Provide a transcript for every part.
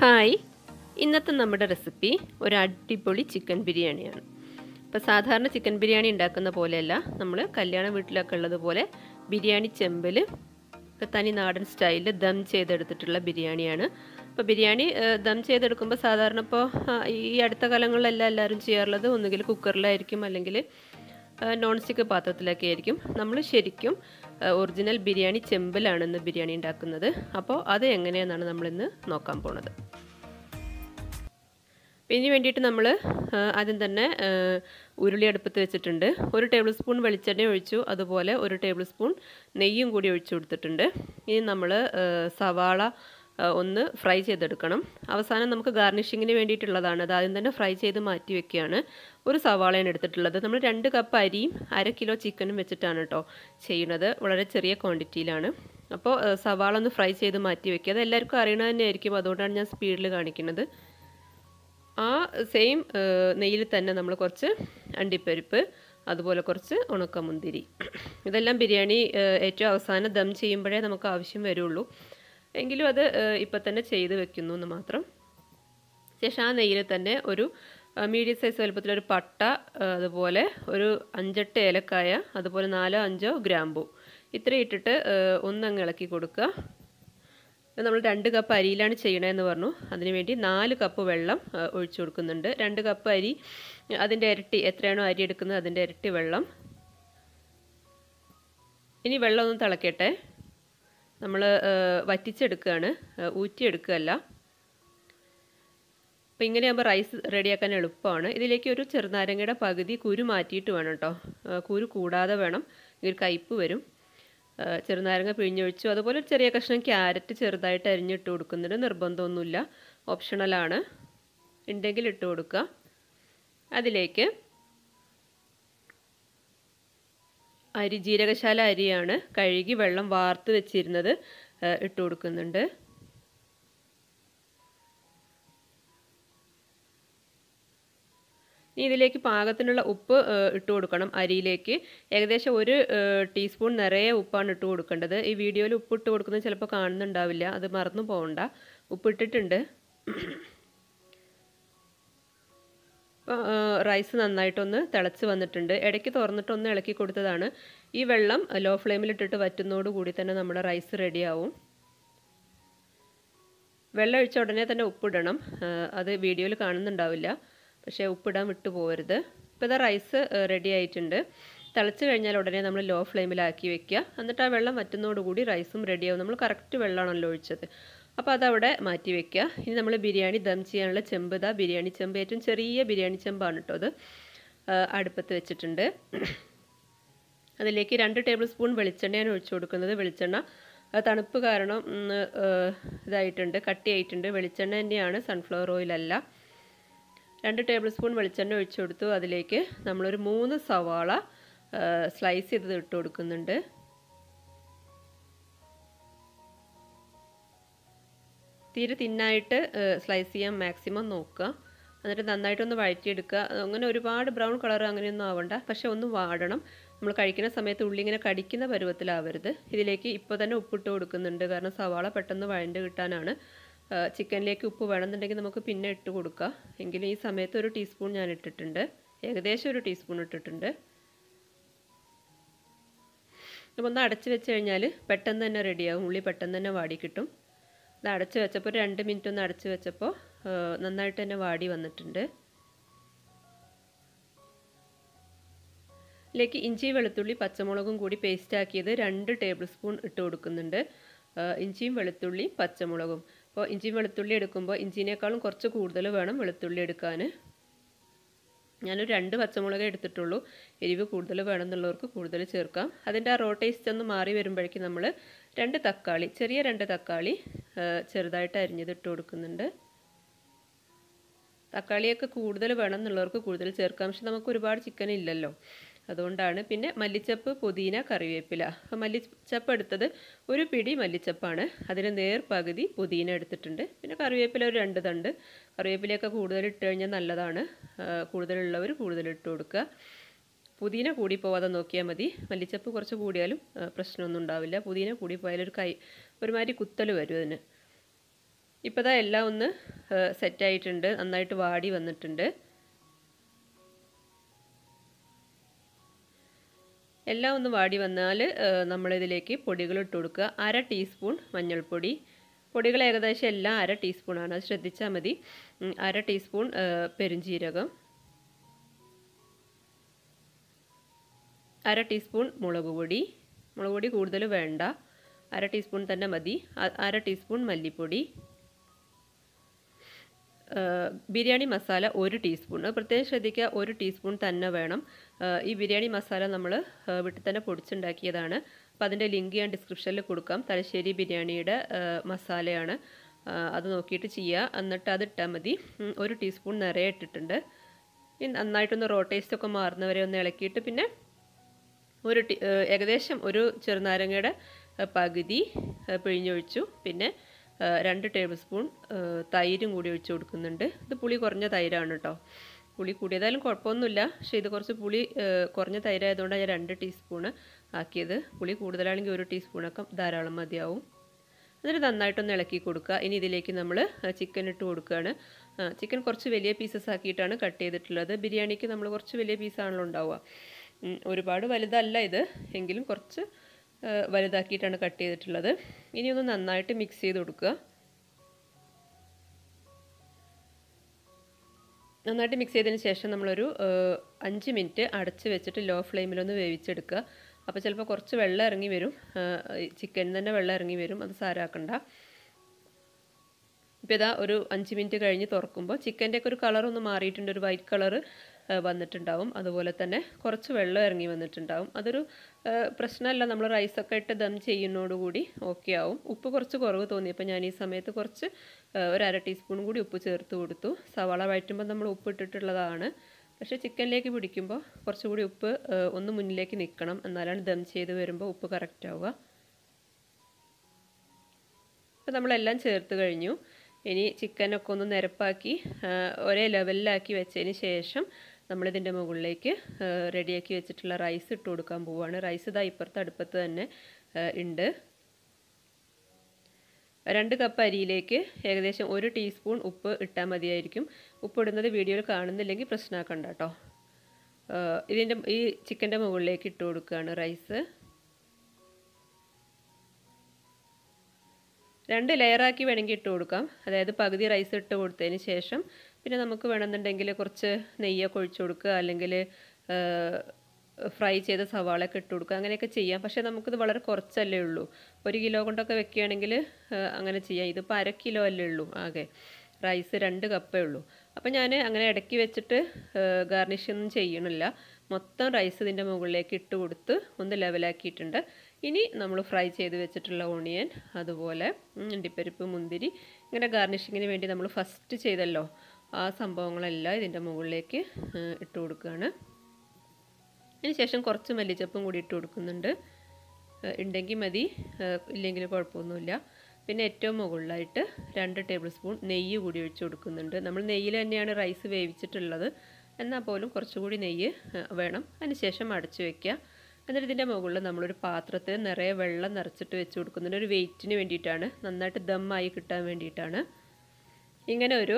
hi ഇന്നത്തെ നമ്മുടെ recipe ഒരു അടിപൊളി ചിക്കൻ ബിരിയാണിയാണ് ഇപ്പോൾ സാധാരണ ചിക്കൻ ബിരിയാണി ഉണ്ടാക്കുന്ന പോലെയല്ല നമ്മൾ കല്യാണ വീട്ടിലൊക്കെ ഉള്ളതുപോലെ ബിരിയാണി ചെമ്പിൽ തനി നാടൻ സ്റ്റൈലിൽ ദം ചെയ്തെടുത്തിട്ടുള്ള ബിരിയാണിയാണ് അപ്പോൾ ബിരിയാണി ദം ചെയ്തെടുക്കുമ്പോൾ സാധാരണ ഇപ്പോൾ ഈ അടുത്ത കാലങ്ങളിലെല്ലാം എല്ലാവരും ചെയ്യാറുള്ളത് ഒന്നുകിൽ കുക്കറിലായിരിക്കും അല്ലെങ്കിൽ നോൺ സ്റ്റിക്ക് പാത്രത്തിലൊക്കെ ആയിരിക്കും നമ്മൾ ശരിക്കും ഒറിജിനൽ ബിരിയാണി ചെമ്പിലാണ് ഇന്ന് ബിരിയാണി ഉണ്ടാക്കുന്നത് അപ്പോൾ അത് എങ്ങനെയെന്നാണ് നമ്മളിന്ന് നോക്കാൻ പോണത് ഇതിന് വേണ്ടിയിട്ട് നമ്മൾ ആദ്യം തന്നെ ഉരുളി അടുപ്പത്ത് വെച്ചിട്ടുണ്ട് ഒരു ടേബിൾ സ്പൂൺ വെളിച്ചെണ്ണ ഒഴിച്ചു അതുപോലെ ഒരു ടേബിൾ സ്പൂൺ നെയ്യും കൂടി ഒഴിച്ചു കൊടുത്തിട്ടുണ്ട് ഇനി നമ്മൾ സവാള ഒന്ന് ഫ്രൈ ചെയ്തെടുക്കണം അവസാനം നമുക്ക് ഗാർണിഷിങ്ങിന് വേണ്ടിയിട്ടുള്ളതാണ് അത് ആദ്യം തന്നെ ഫ്രൈ ചെയ്ത് മാറ്റി വെക്കുകയാണ് ഒരു സവാളയാണ് എടുത്തിട്ടുള്ളത് നമ്മൾ രണ്ട് കപ്പ് അരിയും അര കിലോ ചിക്കനും വെച്ചിട്ടാണ് കേട്ടോ ചെയ്യുന്നത് വളരെ ചെറിയ ക്വാണ്ടിറ്റിയിലാണ് അപ്പോൾ സവാള ഒന്ന് ഫ്രൈ ചെയ്ത് മാറ്റി വെക്കുക അത് എല്ലാവർക്കും അറിയണത് തന്നെയായിരിക്കും അതുകൊണ്ടാണ് ഞാൻ സ്പീഡിൽ കാണിക്കുന്നത് ആ സെയിം നെയ്യിൽ തന്നെ നമ്മൾ കുറച്ച് അണ്ടിപ്പരിപ്പ് അതുപോലെ കുറച്ച് ഉണക്കമുന്തിരി ഇതെല്ലാം ബിരിയാണി ഏറ്റവും അവസാനം ദം ചെയ്യുമ്പോഴേ നമുക്ക് ആവശ്യം വരുള്ളൂ എങ്കിലും അത് ഇപ്പം തന്നെ ചെയ്ത് വെക്കുന്നു എന്ന് മാത്രം ശേഷം ആ നെയ്യിൽ തന്നെ ഒരു മീഡിയം സൈസ് വലുപ്പത്തിലൊരു പട്ട അതുപോലെ ഒരു അഞ്ചെട്ട് ഏലക്കായ അതുപോലെ നാലോ അഞ്ചോ ഗ്രാമ്പു ഇത്രയും ഇട്ടിട്ട് ഒന്നങ്ങ് ഇളക്കി കൊടുക്കുക നമ്മൾ രണ്ട് കപ്പ് അരിയിലാണ് ചെയ്യണതെന്ന് പറഞ്ഞു അതിനുവേണ്ടി നാല് കപ്പ് വെള്ളം ഒഴിച്ചു കൊടുക്കുന്നുണ്ട് രണ്ട് കപ്പ് അരി അതിൻ്റെ ഇരട്ടി എത്രയാണോ അരി എടുക്കുന്നത് അതിൻ്റെ ഇരട്ടി വെള്ളം ഇനി വെള്ളം ഒന്ന് തിളക്കട്ടെ നമ്മൾ വറ്റിച്ചെടുക്കുകയാണ് ഊറ്റിയെടുക്കുകയല്ല അപ്പോൾ ഇങ്ങനെയാകുമ്പോൾ റൈസ് റെഡിയാക്കാൻ എളുപ്പമാണ് ഇതിലേക്ക് ഒരു ചെറുനാരങ്ങയുടെ പകുതി കുരു മാറ്റിയിട്ട് വേണം കേട്ടോ കുരു കൂടാതെ വേണം ഒരു കയ്പ്പ് വരും ചെറുനാരങ്ങ പിഴിഞ്ഞൊഴിച്ചു അതുപോലെ ഒരു ചെറിയ കഷ്ണം ക്യാരറ്റ് ചെറുതായിട്ട് അരിഞ്ഞിട്ട് കൊടുക്കുന്നുണ്ട് നിർബന്ധമൊന്നുമില്ല ഓപ്ഷണലാണ് ഉണ്ടെങ്കിൽ ഇട്ട് കൊടുക്കുക അതിലേക്ക് അരി ജീരകശാല അരിയാണ് കഴുകി വെള്ളം വാർത്ത് വെച്ചിരുന്നത് ഇട്ട് കൊടുക്കുന്നുണ്ട് ഇനി ഇതിലേക്ക് പാകത്തിനുള്ള ഉപ്പ് ഇട്ട് കൊടുക്കണം അരിയിലേക്ക് ഏകദേശം ഒരു ടീസ്പൂൺ നിറയെ ഉപ്പാണ് ഇട്ട് കൊടുക്കേണ്ടത് ഈ വീഡിയോയിൽ ഉപ്പ് ഇട്ട് കൊടുക്കുന്നത് ചിലപ്പോൾ കാണുന്നുണ്ടാവില്ല അത് മറന്നു പോകണ്ട ഉപ്പിട്ടിട്ടുണ്ട് റൈസ് നന്നായിട്ടൊന്ന് തിളച്ച് വന്നിട്ടുണ്ട് ഇടയ്ക്ക് തുറന്നിട്ടൊന്ന് ഇളക്കി കൊടുത്തതാണ് ഈ വെള്ളം ലോ ഫ്ലെയിമിലിട്ടിട്ട് വറ്റുന്നതോട് കൂടി തന്നെ നമ്മുടെ റൈസ് റെഡിയാവും വെള്ളം ഒഴിച്ച ഉടനെ തന്നെ ഉപ്പിടണം അത് വീഡിയോയിൽ കാണുന്നുണ്ടാവില്ല പക്ഷേ ഉപ്പിടാൻ വിട്ടു പോകരുത് ഇപ്പോൾ ഇതാ റൈസ് റെഡി ആയിട്ടുണ്ട് തിളച്ച് കഴിഞ്ഞാൽ ഉടനെ നമ്മൾ ലോ ഫ്ലെയിമിലാക്കി വെക്കുക എന്നിട്ട് ആ വെള്ളം വറ്റുന്നതോടുകൂടി റൈസും റെഡിയാവും നമ്മൾ കറക്റ്റ് വെള്ളമാണല്ലോ ഒഴിച്ചത് അപ്പോൾ അതവിടെ മാറ്റി വെക്കുക ഇനി നമ്മൾ ബിരിയാണി ദം ചെയ്യാനുള്ള ചെമ്പ് ഇതാ ബിരിയാണി ചെമ്പ് ഏറ്റവും ചെറിയ ബിരിയാണി ചെമ്പാണ് കേട്ടോ അത് അടുപ്പത്ത് വെച്ചിട്ടുണ്ട് അതിലേക്ക് രണ്ട് ടേബിൾ സ്പൂൺ വെളിച്ചെണ്ണയാണ് ഒഴിച്ചു കൊടുക്കുന്നത് വെളിച്ചെണ്ണ തണുപ്പ് കാരണം ഇതായിട്ടുണ്ട് കട്ടിയായിട്ടുണ്ട് വെളിച്ചെണ്ണ തന്നെയാണ് സൺഫ്ലവർ ഓയിലല്ല രണ്ട് ടേബിൾ സ്പൂൺ വെളിച്ചെണ്ണ ഒഴിച്ചു കൊടുത്തു അതിലേക്ക് നമ്മളൊരു മൂന്ന് സവാള സ്ലൈസ് ചെയ്തത് ഇട്ട് കൊടുക്കുന്നുണ്ട് തീരെ തിന്നായിട്ട് സ്ലൈസ് ചെയ്യാൻ മാക്സിമം നോക്കുക എന്നിട്ട് നന്നായിട്ടൊന്ന് വഴറ്റിയെടുക്കുക അങ്ങനെ ഒരുപാട് ബ്രൗൺ കളർ അങ്ങനെയൊന്നും ആവണ്ട പക്ഷെ ഒന്ന് വാടണം നമ്മൾ കഴിക്കുന്ന സമയത്ത് ഉള്ളി ഇങ്ങനെ കടിക്കുന്ന പരുവത്തിലാവരുത് ഇതിലേക്ക് ഇപ്പോൾ തന്നെ ഉപ്പിട്ട് കൊടുക്കുന്നുണ്ട് കാരണം സവാള പെട്ടെന്ന് വഴണ്ട് കിട്ടാനാണ് ചിക്കനിലേക്ക് ഉപ്പ് വേണമെന്നുണ്ടെങ്കിൽ നമുക്ക് പിന്നെ ഇട്ട് കൊടുക്കുക എങ്കിലും ഈ സമയത്ത് ഒരു ടീസ്പൂൺ ഞാൻ ഇട്ടിട്ടുണ്ട് ഏകദേശം ഒരു ടീസ്പൂൺ ഇട്ടിട്ടുണ്ട് അപ്പോൾ ഒന്ന് അടച്ച് വെച്ച് കഴിഞ്ഞാൽ പെട്ടെന്ന് തന്നെ റെഡിയാകും ഉള്ളി പെട്ടെന്ന് തന്നെ വാടി കിട്ടും ഇത് അടച്ച് വെച്ചപ്പോൾ രണ്ട് മിനിറ്റ് ഒന്ന് അടച്ച് വെച്ചപ്പോൾ നന്നായിട്ട് തന്നെ വാടി വന്നിട്ടുണ്ട് ഇതിലേക്ക് ഇഞ്ചി വെളുത്തുള്ളി പച്ചമുളകും കൂടി പേസ്റ്റ് ആക്കിയത് രണ്ട് ടേബിൾ സ്പൂൺ ഇട്ട് കൊടുക്കുന്നുണ്ട് ഇഞ്ചിയും വെളുത്തുള്ളി പച്ചമുളകും അപ്പോൾ ഇഞ്ചിയും വെളുത്തുള്ളി എടുക്കുമ്പോൾ ഇഞ്ചിനേക്കാളും കുറച്ച് കൂടുതൽ വേണം വെളുത്തുള്ളി എടുക്കാൻ ഞാനൊരു രണ്ട് പച്ചമുളക് എടുത്തിട്ടുള്ളൂ എരിവ് കൂടുതൽ വേണമെന്നുള്ളവർക്ക് കൂടുതൽ ചേർക്കാം അതിൻ്റെ ആ റോ ടേസ്റ്റ് ഒന്ന് മാറി വരുമ്പോഴേക്കും നമ്മൾ രണ്ട് തക്കാളി ചെറിയ രണ്ട് തക്കാളി ചെറുതായിട്ട് അരിഞ്ഞത് ഇട്ട് കൊടുക്കുന്നുണ്ട് തക്കാളിയൊക്കെ കൂടുതൽ വേണം എന്നുള്ളവർക്ക് കൂടുതൽ ചേർക്കാം പക്ഷെ നമുക്ക് ഒരുപാട് ചിക്കൻ ഇല്ലല്ലോ അതുകൊണ്ടാണ് പിന്നെ മല്ലിച്ചപ്പ് പുതിന കറിവേപ്പില അപ്പോൾ മല്ലിച്ചപ്പ് എടുത്തത് ഒരു പിടി മല്ലിച്ചപ്പാണ് അതിന് നേർ പകുതി പുതിന എടുത്തിട്ടുണ്ട് പിന്നെ കറിവേപ്പില ഒരു രണ്ട് തണ്ട് കറിവേപ്പിലയൊക്കെ കൂടുതൽ ഇട്ട് കഴിഞ്ഞാൽ നല്ലതാണ് കൂടുതലുള്ളവർ കൂടുതൽ ഇട്ട് കൊടുക്കുക പുതിന കൂടി പോവാതെ നോക്കിയാൽ മതി മല്ലിച്ചപ്പ് കുറച്ച് കൂടിയാലും പ്രശ്നമൊന്നും ഉണ്ടാവില്ല പുതിന കൂടി പോയാൽ ഒരു കൈ ഒരുമാതിരി കുത്തൽ വരും അതിന് ഇപ്പോൾ ഇതാ എല്ലാം ഒന്ന് സെറ്റായിട്ടുണ്ട് നന്നായിട്ട് വാടി വന്നിട്ടുണ്ട് എല്ലാം ഒന്ന് വാടി വന്നാൽ നമ്മളിതിലേക്ക് പൊടികൾ ഇട്ട് കൊടുക്കുക അര ടീസ്പൂൺ മഞ്ഞൾപ്പൊടി പൊടികൾ ഏകദേശം എല്ലാം അര ടീസ്പൂണാണ് അത് ശ്രദ്ധിച്ചാൽ മതി അര ടീസ്പൂൺ പെരുംജീരകം അര ടീസ്പൂൺ മുളക് പൊടി മുളക് പൊടി കൂടുതൽ വേണ്ട അര ടീസ്പൂൺ തന്നെ മതി അര ടീസ്പൂൺ മല്ലിപ്പൊടി ബിരിയാണി മസാല ഒരു ടീസ്പൂൺ പ്രത്യേകം ശ്രദ്ധിക്കുക ഒരു ടീസ്പൂൺ തന്നെ വേണം ഈ ബിരിയാണി മസാല നമ്മൾ വീട്ടിൽ തന്നെ പൊടിച്ചുണ്ടാക്കിയതാണ് അപ്പോൾ അതിൻ്റെ ലിങ്ക് ഞാൻ ഡിസ്ക്രിപ്ഷനിൽ കൊടുക്കാം തലശ്ശേരി ബിരിയാണിയുടെ മസാലയാണ് അത് നോക്കിയിട്ട് ചെയ്യുക എന്നിട്ട് അത് ഇട്ടാൽ മതി ഒരു ടീസ്പൂൺ നിറയെ ഇട്ടിട്ടുണ്ട് നന്നായിട്ടൊന്ന് റോട്ടേസ്റ്റ് ഒക്കെ മാറുന്നവരെ ഒന്ന് ഇളക്കിയിട്ട് പിന്നെ ഒരു ഏകദേശം ഒരു ചെറുനാരങ്ങയുടെ പകുതി പിഴിഞ്ഞൊഴിച്ചു പിന്നെ രണ്ട് ടേബിൾ സ്പൂൺ തൈരും കൂടി ഒഴിച്ച് കൊടുക്കുന്നുണ്ട് ഇത് പുളി കുറഞ്ഞ തൈരാണ് കേട്ടോ പുളി കൂടിയതായാലും കുഴപ്പമൊന്നുമില്ല പക്ഷേ ഇത് കുറച്ച് പുളി കുറഞ്ഞ തൈരായതുകൊണ്ടാണ് ഞാൻ രണ്ട് ടീസ്പൂണ് ആക്കിയത് പുളി കൂടുതലാണെങ്കിൽ ഒരു ടീസ്പൂണൊക്കെ ധാരാളം മതിയാവും എന്നിട്ട് നന്നായിട്ടൊന്ന് ഇളക്കി കൊടുക്കുക ഇനി ഇതിലേക്ക് നമ്മൾ ചിക്കൻ ഇട്ട് കൊടുക്കുകയാണ് ചിക്കൻ കുറച്ച് വലിയ പീസസ് ആക്കിയിട്ടാണ് കട്ട് ചെയ്തിട്ടുള്ളത് ബിരിയാണിക്ക് നമ്മൾ കുറച്ച് വലിയ പീസാണല്ലോ ഉണ്ടാവുക ഒരുപാട് വലുതല്ല ഇത് എങ്കിലും കുറച്ച് വലുതാക്കിയിട്ടാണ് കട്ട് ചെയ്തിട്ടുള്ളത് ഇനി ഒന്ന് നന്നായിട്ട് മിക്സ് ചെയ്ത് കൊടുക്കുക നന്നായിട്ട് മിക്സ് ചെയ്തതിന് ശേഷം നമ്മളൊരു അഞ്ച് മിനിറ്റ് അടച്ച് വെച്ചിട്ട് ലോ ഫ്ലെയിമിലൊന്ന് വേവിച്ചെടുക്കുക അപ്പോൾ ചിലപ്പോൾ കുറച്ച് വെള്ളം ഇറങ്ങി വരും ചിക്കനിൽ തന്നെ വെള്ളം ഇറങ്ങി വരും അത് സാരാക്കണ്ട ഇപ്പോൾ ഇതാ ഒരു അഞ്ച് മിനിറ്റ് കഴിഞ്ഞ് തുറക്കുമ്പോൾ ചിക്കൻ്റെ ഒക്കെ ഒരു കളർ ഒന്ന് മാറിയിട്ടുണ്ട് ഒരു വൈറ്റ് കളർ വന്നിട്ടുണ്ടാവും അതുപോലെ തന്നെ കുറച്ച് വെള്ളം ഇറങ്ങി വന്നിട്ടുണ്ടാവും അതൊരു പ്രശ്നമല്ല നമ്മൾ റൈസൊക്കെ ഇട്ട് ദം ചെയ്യുന്നതോടുകൂടി ഓക്കെ ആവും ഉപ്പ് കുറച്ച് കുറവ് തോന്നിയപ്പോൾ ഞാൻ ഈ സമയത്ത് കുറച്ച് ഒരു അര ടീസ്പൂൺ കൂടി ഉപ്പ് ചേർത്ത് കൊടുത്തു സവാള വഴറ്റുമ്പോൾ നമ്മൾ ഉപ്പ് ഇട്ടിട്ടുള്ളതാണ് പക്ഷേ ചിക്കനിലേക്ക് പിടിക്കുമ്പോൾ കുറച്ചുകൂടി ഉപ്പ് ഒന്ന് മുന്നിലേക്ക് നിൽക്കണം എന്നാലാണ് ദം ചെയ്ത് വരുമ്പോൾ ഉപ്പ് കറക്റ്റ് ആവുക അപ്പോൾ നമ്മളെല്ലാം ചേർത്ത് കഴിഞ്ഞു ഇനി ചിക്കനൊക്കെ ഒന്ന് നിരപ്പാക്കി ഒരേ ലെവലിലാക്കി വെച്ചതിന് ശേഷം നമ്മളിതിൻ്റെ മുകളിലേക്ക് റെഡിയാക്കി വെച്ചിട്ടുള്ള റൈസ് ഇട്ട് കൊടുക്കാൻ പോവുകയാണ് റൈസ് ഇതാ ഇപ്പുറത്തെ അടുപ്പത്ത് തന്നെ ഉണ്ട് രണ്ട് കപ്പ് അരിയിലേക്ക് ഏകദേശം ഒരു ടീസ്പൂൺ ഉപ്പ് ഇട്ടാൽ മതിയായിരിക്കും ഉപ്പ് ഇടുന്നത് വീഡിയോയിൽ കാണുന്നില്ലെങ്കിൽ പ്രശ്നമാക്കണ്ട കേട്ടോ ഇതിൻ്റെ ഈ ചിക്കൻ്റെ മുകളിലേക്ക് ഇട്ട് കൊടുക്കുകയാണ് റൈസ് രണ്ട് ലെയറാക്കി വേണമെങ്കിൽ ഇട്ട് കൊടുക്കാം അതായത് പകുതി റൈസ് ഇട്ട് കൊടുത്തതിന് ശേഷം പിന്നെ നമുക്ക് വേണമെന്നുണ്ടെങ്കിൽ കുറച്ച് നെയ്യൊക്കെ ഒഴിച്ചു കൊടുക്കുക അല്ലെങ്കിൽ ഫ്രൈ ചെയ്ത സവാളയൊക്കെ ഇട്ട് കൊടുക്കുക അങ്ങനെയൊക്കെ ചെയ്യാം പക്ഷേ നമുക്കിത് വളരെ കുറച്ചല്ലേ ഉള്ളൂ ഒരു കിലോ കൊണ്ടൊക്കെ വെക്കുകയാണെങ്കിൽ അങ്ങനെ ചെയ്യാം ഇതിപ്പോൾ അര കിലോ അല്ലേ ഉള്ളൂ ആകെ റൈസ് രണ്ട് കപ്പേ ഉള്ളൂ അപ്പോൾ ഞാൻ അങ്ങനെ ഇടയ്ക്ക് വെച്ചിട്ട് ഗാർണിഷ് ഒന്നും ചെയ്യണില്ല മൊത്തം റൈസ് ഇതിൻ്റെ മുകളിലേക്ക് ഇട്ട് കൊടുത്ത് ഒന്ന് ലെവലാക്കിയിട്ടുണ്ട് ഇനി നമ്മൾ ഫ്രൈ ചെയ്ത് വെച്ചിട്ടുള്ള ഓണിയൻ അതുപോലെ അണ്ടിപ്പരിപ്പ് മുന്തിരി ഇങ്ങനെ ഗാർണിഷിങ്ങിന് വേണ്ടി നമ്മൾ ഫസ്റ്റ് ചെയ്തല്ലോ ആ സംഭവങ്ങളെല്ലാം ഇതിൻ്റെ മുകളിലേക്ക് ഇട്ട് കൊടുക്കുകയാണ് അതിന് ശേഷം കുറച്ച് മല്ലിച്ചപ്പും കൂടി ഇട്ട് കൊടുക്കുന്നുണ്ട് ഉണ്ടെങ്കിൽ മതി ഇല്ലെങ്കിൽ കുഴപ്പമൊന്നുമില്ല പിന്നെ ഏറ്റവും മുകളിലായിട്ട് രണ്ട് ടേബിൾ സ്പൂൺ നെയ്യ് കൂടി ഒഴിച്ച് കൊടുക്കുന്നുണ്ട് നമ്മൾ നെയ്യിൽ തന്നെയാണ് റൈസ് വേവിച്ചിട്ടുള്ളത് എന്നാൽ പോലും കുറച്ചുകൂടി നെയ്യ് വേണം അതിന് ശേഷം അടച്ചു വെക്കുക എന്നിട്ട് ഇതിൻ്റെ മുകളിൽ നമ്മളൊരു പാത്രത്തിൽ നിറയെ വെള്ളം നിറച്ചിട്ട് വെച്ച് കൊടുക്കുന്നുണ്ട് ഒരു വെയിറ്റിന് വേണ്ടിയിട്ടാണ് നന്നായിട്ട് ദമ്മായി കിട്ടാൻ വേണ്ടിയിട്ടാണ് ഇങ്ങനെ ഒരു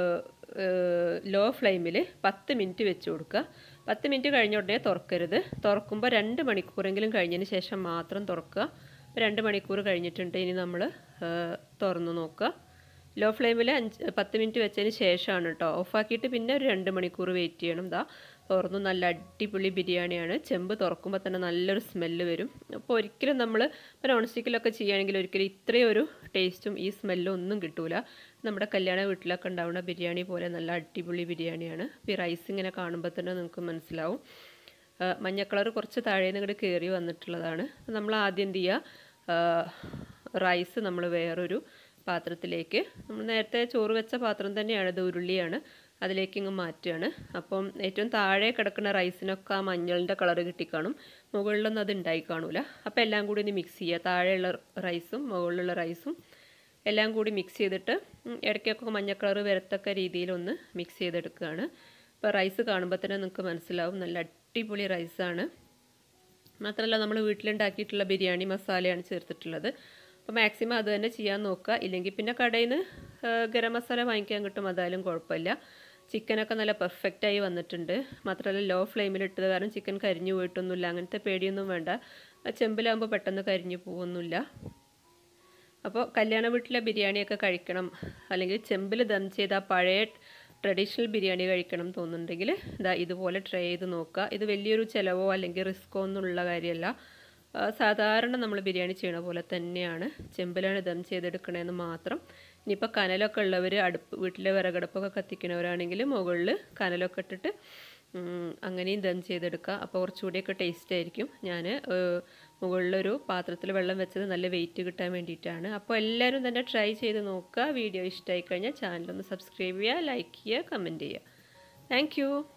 ലോ ഫ്ലെയിമിൽ പത്ത് മിനിറ്റ് വെച്ച് കൊടുക്കുക പത്ത് മിനിറ്റ് കഴിഞ്ഞ ഉടനെ തുറക്കരുത് തുറക്കുമ്പോൾ രണ്ട് മണിക്കൂറെങ്കിലും കഴിഞ്ഞതിന് ശേഷം മാത്രം തുറക്കുക രണ്ട് മണിക്കൂർ കഴിഞ്ഞിട്ടുണ്ട് ഇനി നമ്മൾ തുറന്ന് നോക്കുക ലോ ഫ്ലെയിമിൽ അഞ്ച് പത്ത് മിനിറ്റ് വെച്ചതിന് ശേഷമാണ് കേട്ടോ ഓഫാക്കിയിട്ട് പിന്നെ ഒരു രണ്ട് മണിക്കൂർ വെയിറ്റ് ചെയ്യണം ദാ തുറന്നു നല്ല അടിപൊളി ബിരിയാണിയാണ് ചെമ്പ് തുറക്കുമ്പോൾ തന്നെ നല്ലൊരു സ്മെല്ല് വരും അപ്പോൾ ഒരിക്കലും നമ്മൾ ഇപ്പോൾ നോൺ സ്റ്റിക്കിലൊക്കെ ചെയ്യുകയാണെങ്കിൽ ഒരിക്കലും ഇത്രയും ഒരു ടേസ്റ്റും ഈ സ്മെല്ലും ഒന്നും കിട്ടൂല നമ്മുടെ കല്യാണ വീട്ടിലൊക്കെ ഉണ്ടാവുന്ന ബിരിയാണി പോലെ നല്ല അടിപൊളി ബിരിയാണിയാണ് അപ്പോൾ ഈ റൈസ് ഇങ്ങനെ കാണുമ്പോൾ തന്നെ നിങ്ങൾക്ക് മനസ്സിലാവും മഞ്ഞ കളർ കുറച്ച് താഴെ നിന്ന് ഇങ്ങോട്ട് കയറി വന്നിട്ടുള്ളതാണ് നമ്മൾ ആദ്യം എന്ത് ചെയ്യുക റൈസ് നമ്മൾ വേറൊരു പാത്രത്തിലേക്ക് നമ്മൾ നേരത്തെ ചോറ് വെച്ച പാത്രം തന്നെയാണ് ഇത് ഉരുളിയാണ് അതിലേക്ക് ഇങ്ങ് മാറ്റുകയാണ് അപ്പം ഏറ്റവും താഴെ കിടക്കുന്ന റൈസിനൊക്കെ ആ മഞ്ഞളിൻ്റെ കളർ കിട്ടിക്കാണും മുകളിലൊന്നും അത് ഉണ്ടായി കാണൂല അപ്പോൾ എല്ലാം കൂടി ഒന്ന് മിക്സ് ചെയ്യുക താഴെയുള്ള റൈസും മുകളിലുള്ള റൈസും എല്ലാം കൂടി മിക്സ് ചെയ്തിട്ട് ഇടയ്ക്കൊക്കെ മഞ്ഞ കളർ വരത്തക്ക രീതിയിലൊന്ന് മിക്സ് ചെയ്തെടുക്കുകയാണ് ഇപ്പോൾ റൈസ് കാണുമ്പോൾ തന്നെ നിങ്ങൾക്ക് മനസ്സിലാവും നല്ല അടിപൊളി റൈസാണ് മാത്രമല്ല നമ്മൾ വീട്ടിലുണ്ടാക്കിയിട്ടുള്ള ബിരിയാണി മസാലയാണ് ചേർത്തിട്ടുള്ളത് അപ്പോൾ മാക്സിമം അത് തന്നെ ചെയ്യാൻ നോക്കുക ഇല്ലെങ്കിൽ പിന്നെ കടയിൽ നിന്ന് ഗരം മസാല വാങ്ങിക്കാൻ കിട്ടും അതായാലും കുഴപ്പമില്ല ചിക്കനൊക്കെ നല്ല പെർഫെക്റ്റായി വന്നിട്ടുണ്ട് മാത്രമല്ല ലോ ഫ്ലെയിമിൽ ഇട്ടത് കാരണം ചിക്കൻ കരിഞ്ഞു പോയിട്ടൊന്നുമില്ല അങ്ങനത്തെ പേടിയൊന്നും വേണ്ട ചെമ്പിലാകുമ്പോൾ പെട്ടെന്ന് കരിഞ്ഞു പോകുന്നില്ല അപ്പോൾ കല്യാണ വീട്ടിലെ ബിരിയാണിയൊക്കെ കഴിക്കണം അല്ലെങ്കിൽ ചെമ്പിൽ ദം ചെയ്ത ആ പഴയ ട്രഡീഷണൽ ബിരിയാണി കഴിക്കണം തോന്നുന്നുണ്ടെങ്കിൽ ഇതാ ഇതുപോലെ ട്രൈ ചെയ്ത് നോക്കുക ഇത് വലിയൊരു ചിലവോ അല്ലെങ്കിൽ റിസ്ക്കോ ഒന്നുമുള്ള കാര്യമല്ല സാധാരണ നമ്മൾ ബിരിയാണി ചെയ്യണ പോലെ തന്നെയാണ് ചെമ്പിലാണ് ദം ചെയ്തെടുക്കണതെന്ന് മാത്രം ഇനിയിപ്പോൾ കനലൊക്കെ ഉള്ളവർ അടുപ്പ് വീട്ടിലെ വിറകടുപ്പൊക്കെ കത്തിക്കുന്നവരാണെങ്കിൽ മുകളിൽ കനലൊക്കെ ഇട്ടിട്ട് അങ്ങനെയും ദം ചെയ്തെടുക്കുക അപ്പോൾ കുറച്ചുകൂടിയൊക്കെ ടേസ്റ്റ് ആയിരിക്കും ഞാൻ മുകളിലൊരു പാത്രത്തിൽ വെള്ളം വെച്ചത് നല്ല വെയിറ്റ് കിട്ടാൻ വേണ്ടിയിട്ടാണ് അപ്പോൾ എല്ലാവരും തന്നെ ട്രൈ ചെയ്ത് നോക്കുക വീഡിയോ ഇഷ്ടമായി കഴിഞ്ഞാൽ ചാനലൊന്ന് സബ്സ്ക്രൈബ് ചെയ്യുക ലൈക്ക് ചെയ്യുക കമൻറ്റ് ചെയ്യുക താങ്ക്